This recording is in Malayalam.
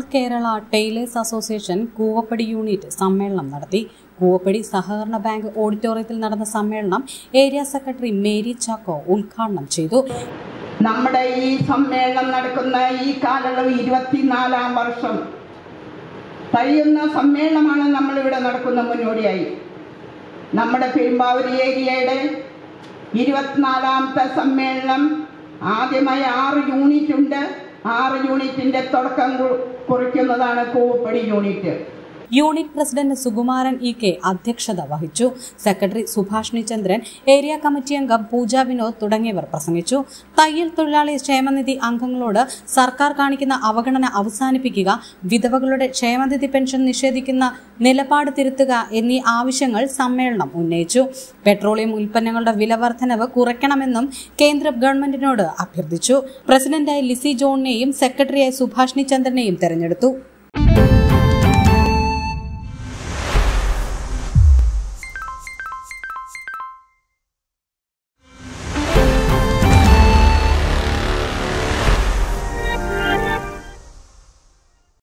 Kerala tailors association Koovappady unit സമ്മേളനം നടത്തി കൂവപ്പടി സഹകരണ ബാങ്ക് ഓഡിറ്റോറിയത്തിൽ നടന്ന സമ്മേളനം ഏരിയ സെക്രട്ടറി മേരി ചാക്കോ ഉദ്ഘാടനം ചെയ്തു നമ്മുടെ ഈ സമ്മേളനം നടക്കുന്ന ഈ കാലയളവ് ഇരുപത്തിനാലാം വർഷം കഴിയുന്ന സമ്മേളനമാണ് നമ്മളിവിടെ നടക്കുന്ന മുന്നോടിയായി നമ്മുടെ പെരുമ്പാവൂർ ഏരിയയുടെ ഇരുപത്തിനാലാമത്തെ സമ്മേളനം ആദ്യമായി ആറ് യൂണിറ്റ് ഉണ്ട് ആറ് യൂണിറ്റിന്റെ തുടക്കം കു- കുറിക്കുന്നതാണ് Koovappady unit unit president Sukumaran E K അധ്യക്ഷത വഹിച്ചു secretary Subhashini Chandran area committee അംഗം പൂജ വിനോദ് തുടങ്ങിയവർ പ്രസംഗിച്ചു തയ്യൽ തൊഴിലാളി ക്ഷേമനിധി അംഗങ്ങളോട് സർക്കാർ കാണിക്കുന്ന അവഗണന അവസാനിപ്പിക്കുക വിധവകളുടെ ക്ഷേമനിധി പെൻഷൻ നിഷേധിക്കുന്ന നിലപാട് തിരുത്തുക എന്നീ ആവശ്യങ്ങൾ സമ്മേളനം ഉന്നയിച്ചു പെട്രോളിയം ഉൽപ്പന്നങ്ങളുടെ വില വർധനവ് കുറയ്ക്കണമെന്നും കേന്ദ്ര ഗവൺമെന്റിനോട് അഭ്യർത്ഥിച്ചു പ്രസിഡന്റായി ലിസി ജോണിനെയും സെക്രട്ടറിയായി സുഭാഷിണി ചന്ദ്രനെയും തെരഞ്ഞെടുത്തു